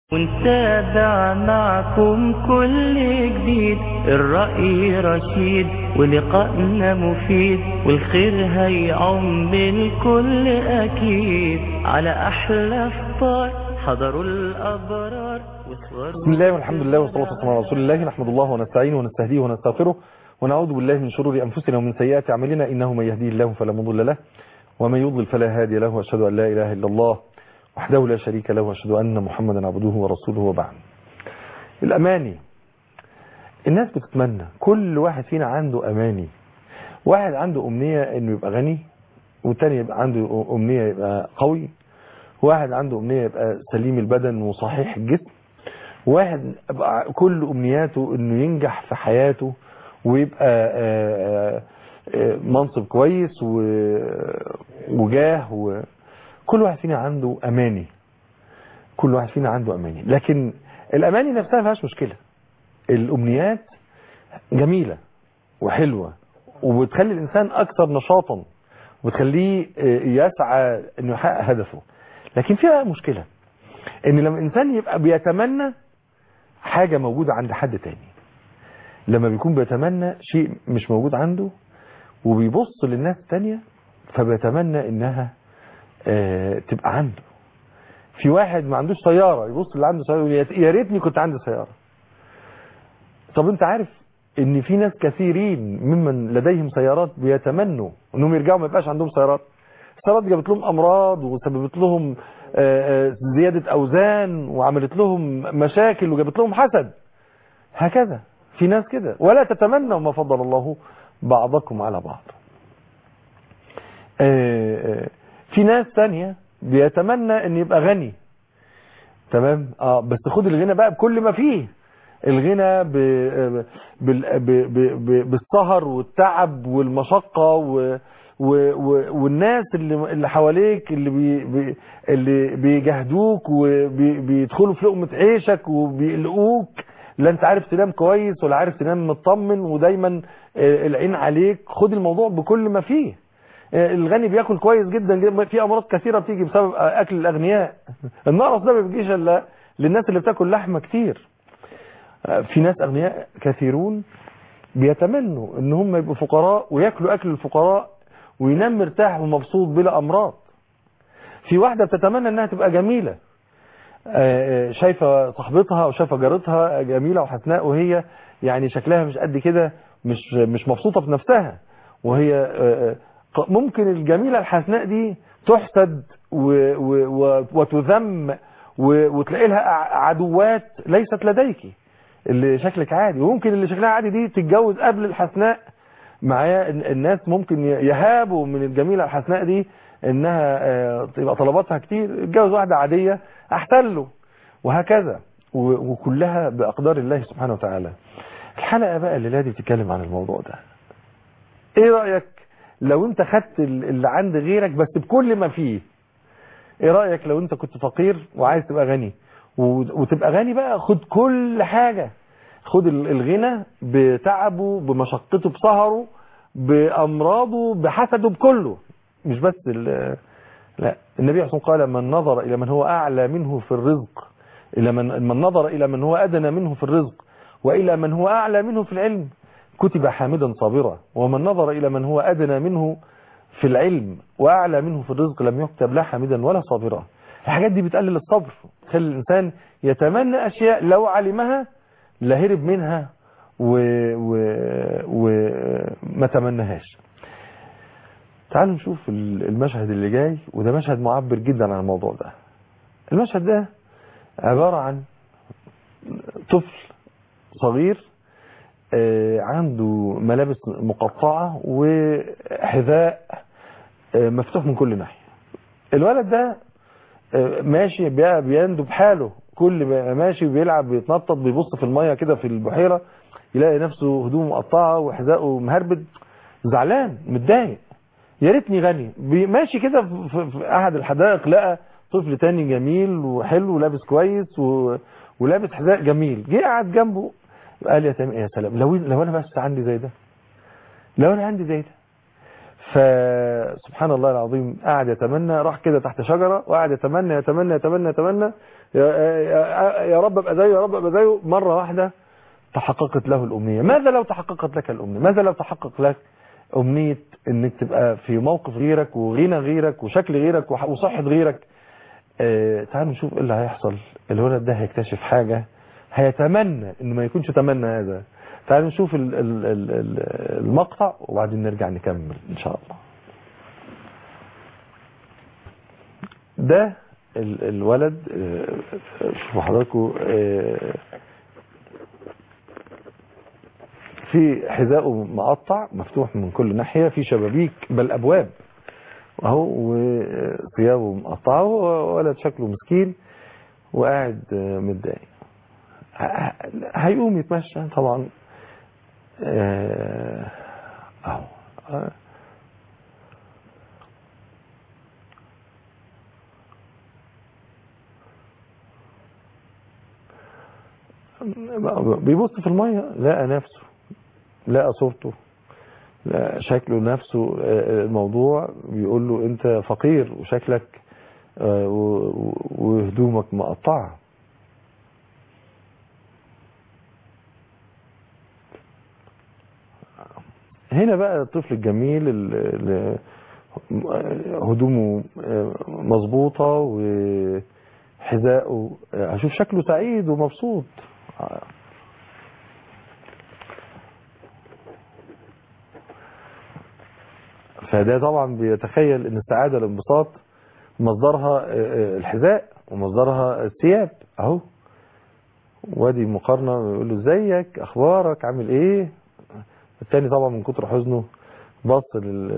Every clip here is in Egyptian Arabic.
ونتابع معكم كل جديد الرأي رشيد ولقائنا مفيد والخير هيعم الكل أكيد على أحلى فطار حضروا الأبرار وصوروا بسم الله والحمد لله والصلاة والسلام على رسول الله نحمد الله ونستعينه ونستهديه ونستغفره ونعوذ بالله من شرور أنفسنا ومن سيئات أعمالنا إنه من يهديه الله فلا مضل له ومن يضلل فلا هادي له وأشهد أن لا إله إلا الله وحده لا شريك له وأشهد أن محمدا عبده ورسوله وبعد الأماني الناس بتتمنى كل واحد فينا عنده أماني واحد عنده أمنية إنه يبقى غني والتاني يبقى عنده أمنية يبقى قوي واحد عنده أمنية يبقى سليم البدن وصحيح الجسم واحد يبقى كل أمنياته إنه ينجح في حياته ويبقى آآ آآ منصب كويس وجاه وكل واحد فينا عنده أماني كل واحد فينا عنده أماني لكن الأماني نفسها فيهاش مشكلة الأمنيات جميلة وحلوة وبتخلي الإنسان أكثر نشاطا وبتخليه يسعى أنه يحقق هدفه لكن فيها مشكلة ان لما الانسان يبقى بيتمنى حاجة موجودة عند حد تاني لما بيكون بيتمنى شيء مش موجود عنده وبيبص للناس التانية فبيتمنى انها اه تبقى عنده في واحد ما عندوش سيارة يبص اللي عنده سيارة يا ريتني كنت عندي سيارة طب انت عارف ان في ناس كثيرين ممن لديهم سيارات بيتمنوا انهم يرجعوا ما يبقاش عندهم سيارات السيارات جابت لهم امراض وسببت لهم زيادة اوزان وعملت لهم مشاكل وجابت لهم حسد هكذا في ناس كده ولا تتمنوا ما فضل الله بعضكم على بعض في ناس تانية بيتمنى ان يبقى غني تمام اه بس خد الغنى بقى بكل ما فيه الغنى ب... ب... ب... بالسهر والتعب والمشقة و... و... و... والناس اللي اللي حواليك اللي بي... بي... اللي بيجهدوك وبيدخلوا في لقمة عيشك وبيقلقوك لا انت عارف تنام كويس ولا عارف تنام مطمن ودايما العين عليك خد الموضوع بكل ما فيه الغني بياكل كويس جدا في امراض كثيرة بتيجي بسبب اكل الاغنياء النقرس ده ما بيجيش الا للناس اللي بتاكل لحمة كتير في ناس اغنياء كثيرون بيتمنوا ان هم يبقوا فقراء وياكلوا اكل الفقراء وينام مرتاح ومبسوط بلا امراض في واحدة بتتمنى انها تبقى جميلة شايفة صاحبتها او شايفة جارتها جميلة وحسناء وهي يعني شكلها مش قد كده مش مش مبسوطة بنفسها وهي ممكن الجميلة الحسناء دي تحسد وتذم وتلاقي لها عدوات ليست لديك اللي شكلك عادي وممكن اللي شكلها عادي دي تتجوز قبل الحسناء معايا الناس ممكن يهابوا من الجميلة الحسناء دي انها تبقى طلباتها كتير اتجوز واحدة عادية احسن له وهكذا وكلها بأقدار الله سبحانه وتعالى الحلقة بقى اللي دي بتتكلم عن الموضوع ده ايه رأيك لو انت خدت اللي عند غيرك بس بكل ما فيه ايه رأيك لو انت كنت فقير وعايز تبقى غني وتبقى غني بقى خد كل حاجة خد الغنى بتعبه بمشقته بسهره بأمراضه بحسده بكله مش بس لا النبي عليه قال من نظر إلى من هو أعلى منه في الرزق إلى من, من نظر إلى من هو أدنى منه في الرزق وإلى من هو أعلى منه في العلم كتب حامدا صابرا ومن نظر إلى من هو أدنى منه في العلم وأعلى منه في الرزق لم يكتب لا حامدا ولا صابرا الحاجات دي بتقلل الصبر تخلي الإنسان يتمنى أشياء لو علمها لهرب منها وما و... و... تمنهاش تعالوا نشوف المشهد اللي جاي وده مشهد معبر جدا عن الموضوع ده المشهد ده عبارة عن طفل صغير عنده ملابس مقطعة وحذاء مفتوح من كل ناحية الولد ده ماشي بيندب حاله كل ما ماشي بيلعب بيتنطط بيبص في المية كده في البحيرة يلاقي نفسه هدومه مقطعة وحذاءه مهربد زعلان متضايق يا ريتني غني ماشي كده في احد الحدائق لقى طفل تاني جميل وحلو ولابس كويس و... ولابس حذاء جميل جه قعد جنبه قال يا يا سلام لو لو انا بس عندي زي ده لو انا عندي زي ده فسبحان الله العظيم قعد يتمنى راح كده تحت شجرة وقعد يتمنى يتمنى يتمنى يتمنى يا, يا, يا رب ابقى زيه يا رب ابقى زيه مره واحده تحققت له الامنيه ماذا لو تحققت لك الامنيه ماذا لو تحقق لك امنيه انك تبقى في موقف غيرك وغنى غيرك وشكل غيرك وح- وصحه غيرك آه تعالوا نشوف ايه اللي هيحصل الولد ده هيكتشف حاجه هيتمنى انه ما يكونش تمنى هذا تعالوا نشوف ال- ال- ال- ال- المقطع وبعدين نرجع نكمل ان شاء الله ده ال- الولد آه، شوفوا حضراتكم آه، في حذاءه مقطع مفتوح من كل ناحية في شبابيك بل أبواب اهو وثيابه مقطعه هو ولد شكله مسكين وقاعد آه، متضايق ه- هيقوم يتمشى طبعا آه، اهو آه، بيبص في المية لقى نفسه لقى صورته لقى شكله نفسه آه، الموضوع بيقول له انت فقير وشكلك آه، و- و- وهدومك مقطعة هنا بقى الطفل الجميل اللي هدومه آه، مظبوطة وحذاءه آه، هشوف شكله سعيد ومبسوط آه. فده طبعا بيتخيل ان السعادة والانبساط مصدرها آه، آه، الحذاء ومصدرها الثياب اهو وادي مقارنة يقول له ازيك اخبارك عامل ايه التاني طبعا من كتر حزنه بص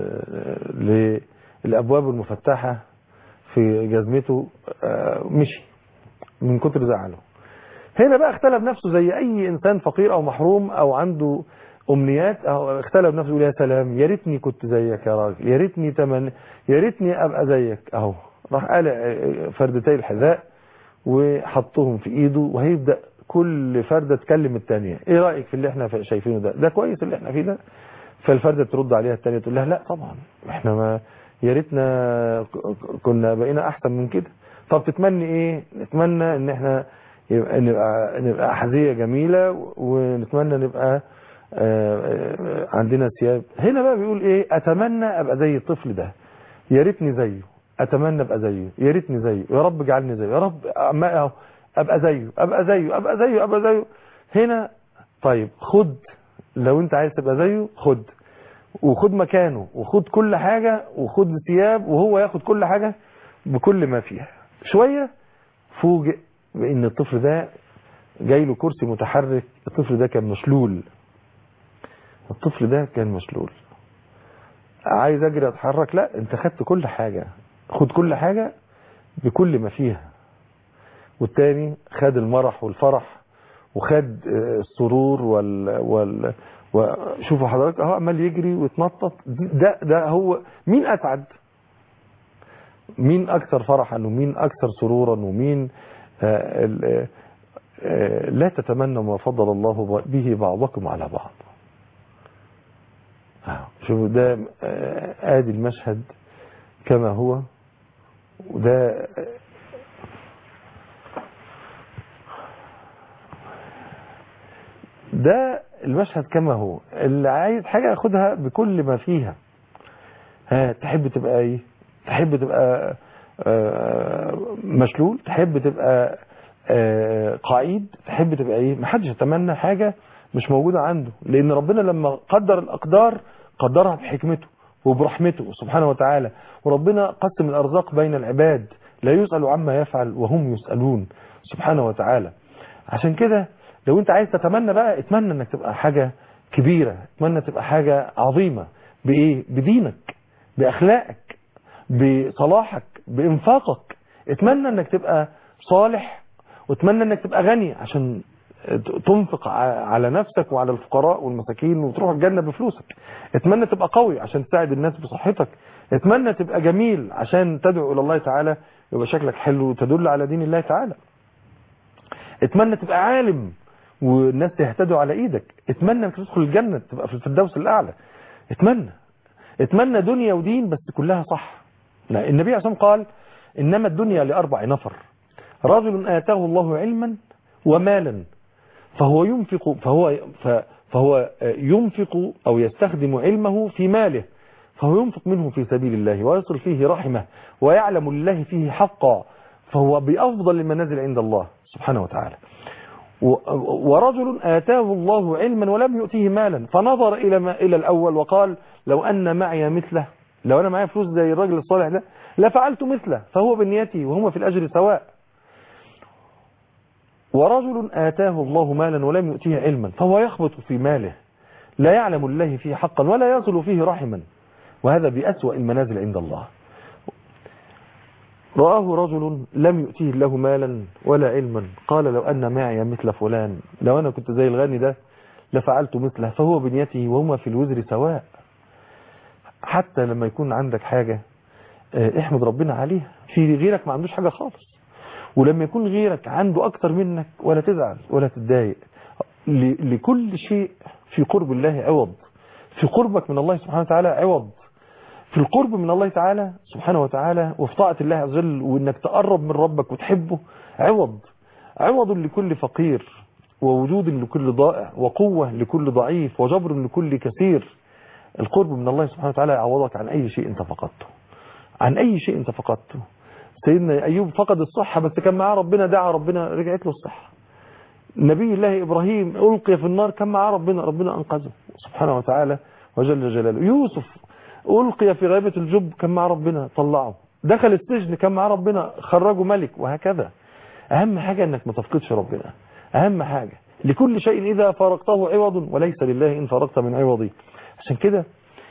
لل- للابواب المفتحة في جزمته آه، مشي من كتر زعله هنا بقى اختلف نفسه زي اي انسان فقير او محروم او عنده امنيات او اختلف نفسه يقول يا سلام يا ريتني كنت زيك يا راجل يا ريتني تمن يا ريتني ابقى زيك اهو راح قالع فردتي الحذاء وحطهم في ايده وهيبدا كل فرده تكلم الثانيه ايه رايك في اللي احنا شايفينه ده ده كويس اللي احنا فيه ده فالفرده ترد عليها الثانيه تقول لها لا طبعا احنا ما يا ريتنا ك- كنا بقينا احسن من كده طب تتمني ايه نتمنى ان احنا يبقى نبقى نبقى احذيه جميله ونتمنى نبقى آه، آه، عندنا ثياب هنا بقى بيقول ايه اتمنى ابقى زي الطفل ده يا ريتني زيه اتمنى ابقى زيه يا ريتني زيه يا رب اجعلني زيه يا رب أما أهو ابقى زيه ابقى زيه ابقى زيه ابقى زيه هنا طيب خد لو انت عايز تبقى زيه خد وخد مكانه وخد كل حاجة وخد ثياب وهو ياخد كل حاجة بكل ما فيها شوية فوجئ بان الطفل ده جاي له كرسي متحرك الطفل ده كان مشلول الطفل ده كان مشلول عايز اجري اتحرك لا انت خدت كل حاجة خد كل حاجة بكل ما فيها والتاني خد المرح والفرح وخد آه، السرور وال وال وشوفوا حضرتك اهو عمال يجري ويتنطط ده ده هو مين اسعد مين اكثر فرحا ومين اكثر سرورا ومين آه، ال- آه، آه، لا تتمنوا ما فضل الله به بعضكم على بعض آه، شوفوا ده آه، ادي المشهد كما هو وده ده المشهد كما هو اللي عايز حاجة ياخدها بكل ما فيها ها تحب تبقى ايه تحب تبقى آه، مشلول تحب تبقى آه، قعيد تحب تبقى ايه محدش يتمنى حاجة مش موجودة عنده لان ربنا لما قدر الاقدار قدرها بحكمته وبرحمته سبحانه وتعالى وربنا قسم الارزاق بين العباد لا يسأل عما يفعل وهم يسألون سبحانه وتعالى عشان كده لو انت عايز تتمنى بقى اتمنى انك تبقى حاجة كبيرة اتمنى تبقى حاجة عظيمة بايه بدينك باخلاقك بصلاحك بانفاقك اتمنى انك تبقى صالح واتمنى انك تبقى غني عشان تنفق ع- على نفسك وعلى الفقراء والمساكين وتروح الجنة بفلوسك اتمنى تبقى قوي عشان تساعد الناس بصحتك اتمنى تبقى جميل عشان تدعو الى الله تعالى يبقى شكلك حلو وتدل على دين الله تعالى اتمنى تبقى عالم والناس يهتدوا على ايدك اتمنى انك تدخل الجنة تبقى في الفردوس الاعلى اتمنى اتمنى دنيا ودين بس كلها صح لا النبي عليه الصلاة والسلام قال انما الدنيا لاربع نفر رجل آتاه الله علما ومالا فهو ينفق فهو فهو ينفق أو يستخدم علمه في ماله فهو ينفق منه في سبيل الله ويصل فيه رحمه ويعلم الله فيه حقا فهو بأفضل المنازل عند الله سبحانه وتعالى ورجل آتاه الله علما ولم يؤتيه مالا فنظر إلى ما إلى الأول وقال لو أن معي مثله لو أنا معي فلوس زي الرجل الصالح ده لفعلت مثله فهو بنيتي وهما في الأجر سواء ورجل آتاه الله مالا ولم يؤتيه علما فهو يخبط في ماله لا يعلم الله فيه حقا ولا يصل فيه رحما وهذا بأسوأ المنازل عند الله رآه رجل لم يؤتيه الله مالا ولا علما قال لو أن معي مثل فلان لو أنا كنت زي الغني ده لفعلت مثله فهو بنيته وهما في الوزر سواء حتى لما يكون عندك حاجة احمد ربنا عليها في غيرك ما عندوش حاجة خالص ولما يكون غيرك عنده أكتر منك ولا تزعل ولا تتضايق لكل شيء في قرب الله عوض في قربك من الله سبحانه وتعالى عوض في القرب من الله تعالى سبحانه وتعالى وفي طاعة الله عز وجل وانك تقرب من ربك وتحبه عوض عوض لكل فقير ووجود لكل ضائع وقوة لكل ضعيف وجبر لكل كثير القرب من الله سبحانه وتعالى يعوضك عن أي شيء انت فقدته عن أي شيء انت فقدته سيدنا أيوب فقد الصحة بس كان معاه ربنا دعا ربنا رجعت له الصحة نبي الله إبراهيم ألقي في النار كان معاه ربنا ربنا أنقذه سبحانه وتعالى وجل جلاله يوسف ألقي في غيبة الجب كان مع ربنا طلعه دخل السجن كان مع ربنا خرجه ملك وهكذا أهم حاجة أنك ما تفقدش ربنا أهم حاجة لكل شيء إذا فارقته عوض وليس لله إن فارقت من عوضي عشان كده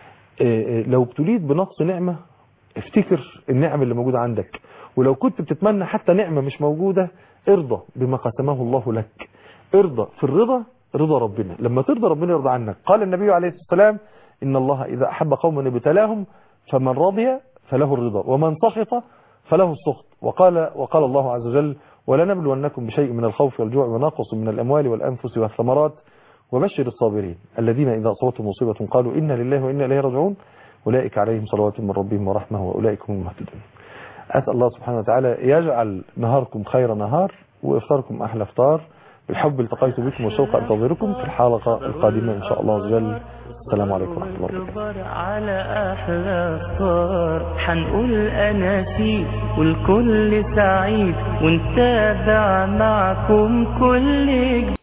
لو ابتليت بنقص نعمة افتكر النعم اللي موجودة عندك ولو كنت بتتمنى حتى نعمة مش موجودة ارضى بما قسمه الله لك ارضى في الرضا رضا ربنا لما ترضى ربنا يرضى عنك قال النبي عليه الصلاة والسلام إن الله إذا أحب قوما ابتلاهم فمن رضي فله الرضا ومن سخط فله السخط وقال وقال الله عز وجل ولنبلونكم بشيء من الخوف والجوع ونقص من الأموال والأنفس والثمرات وبشر الصابرين الذين إذا أصابتهم مصيبة قالوا إنا لله وإنا إليه راجعون أولئك عليهم صلوات من ربهم ورحمة وأولئك هم المهتدون أسأل الله سبحانه وتعالى يجعل نهاركم خير نهار وإفطاركم أحلى إفطار بالحب التقيت بكم وشوق أنتظركم في الحلقة القادمة إن شاء الله عز وجل السلام عليكم ورحمة الله وبركاته على أحلى صار حنقول أناشيد والكل سعيد ونتابع معكم كل جديد